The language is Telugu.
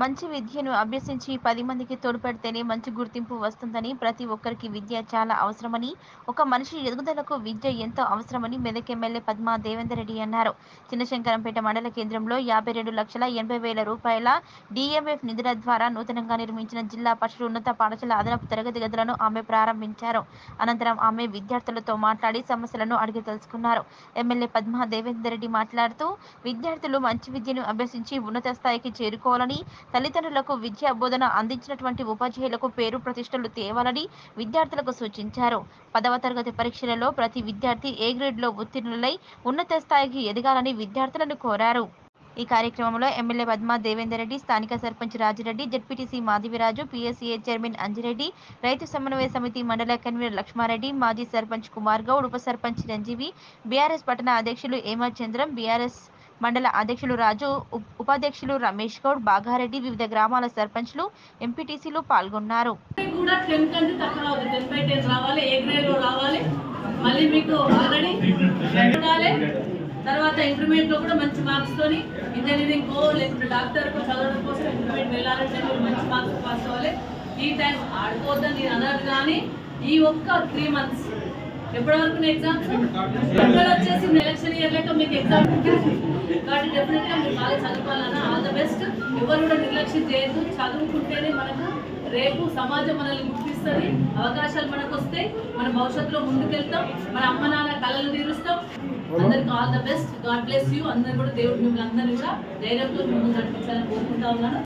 మంచి విద్యను అభ్యసించి పది మందికి తోడ్పడితేనే మంచి గుర్తింపు వస్తుందని ప్రతి ఒక్కరికి విద్య చాలా అవసరమని ఒక మనిషి ఎదుగుదలకు విద్య ఎంతో అవసరమని మెదక్ ఎమ్మెల్యే పద్మా దేవేందర్ రెడ్డి అన్నారు చిన్నశంకరంపేట మండల కేంద్రంలో యాభై రెండు లక్షల ఎనభై వేల రూపాయల డిఎంఎఫ్ నిధుల ద్వారా నూతనంగా నిర్మించిన జిల్లా పరిషత్ ఉన్నత పాఠశాల అదనపు తరగతి గదులను ఆమె ప్రారంభించారు అనంతరం ఆమె విద్యార్థులతో మాట్లాడి సమస్యలను అడిగి తెలుసుకున్నారు ఎమ్మెల్యే పద్మా దేవేందర్ రెడ్డి మాట్లాడుతూ విద్యార్థులు మంచి విద్యను అభ్యసించి ఉన్నత స్థాయికి చేరుకోవాలని తల్లిదండ్రులకు విద్యా బోధన అందించినటువంటి ఉపాధ్యాయులకు పేరు ప్రతిష్టలు తేవాలని విద్యార్థులకు సూచించారు పదవ తరగతి పరీక్షలలో ప్రతి విద్యార్థి ఏ గ్రేడ్లో ఉత్తీర్ణులై ఉన్నత స్థాయికి ఎదగాలని విద్యార్థులను కోరారు ఈ కార్యక్రమంలో ఎమ్మెల్యే పద్మా దేవేందర్ రెడ్డి స్థానిక sarpanch Raji Reddy ZPTC Madhavi Raju PSCA chairman Anji Reddy రైతు సమన్వయ సమితి మండల కన్వీనర్ లక్ష్మారెడ్డి మాజీ సర్పంచ్ కుమార్ గౌడ్ ఉప సర్పంచ్ రంజీవి బీఆర్ఎస్ పట్టణ అధ్యక్షులు ఏమచంద్రం బీఆర్ఎస్ మండల అధ్యక్షులు రాజు ఉప్- ఉపాధ్యక్షులు రమేష్ గౌడ్ బాగారెడ్డి వివిధ గ్రామాల సర్పంచ్లు ఎంపీటీసీలు పాల్గొన్నారు కూడా టెన్ కంటే తక్కువ రావద్దు టెన్ బై టెన్ రావాలి ఏ గ్రేడ్ లో రావాలి మళ్ళీ మీకు ఆల్రెడీ ఉండాలి తర్వాత ఇంటర్మీడియట్ లో కూడా మంచి మార్క్స్ తోని ఇంజనీరింగ్ కో లేకుంటే డాక్టర్ కో చదవడం కోసం ఇంటర్మీడియట్ వెళ్ళాలంటే మీరు మంచి మార్క్స్ పాస్ అవ్వాలి ఈ టైం ఆడుకోవద్దని నేను అన్నాను కానీ ఈ ఒక్క త్రీ మంత్స్ ఎప్పటి వరకు ఎగ్జామ్స్ ఇక్కడ వచ్చేసి ఎలక్షన్ ఇయర్ లెక్క మీకు ఎగ్జామ్ కాబట్టి డెఫినెట్ గా మీరు బాగా చదువుకోవాలన్నా ఆల్ ద బెస్ట్ ఎవరు కూడా నిర్లక్ష్యం చేయొద్దు చదువుకుంటేనే మనకు రేపు సమాజం మనల్ని గుర్తిస్తుంది అవకాశాలు మనకు వస్తాయి మన భవిష్యత్తులో ముందుకెళ్తాం మన అమ్మ నాన్న కళలు తీరుస్తాం అందరికి all the best God bless you అందరు కూడా దేవుడు మిమ్మల్ని అందరినీ కూడా ధైర్యంతో ముందుకు నడిపించాలని కోరుకుంటా ఉన్నాను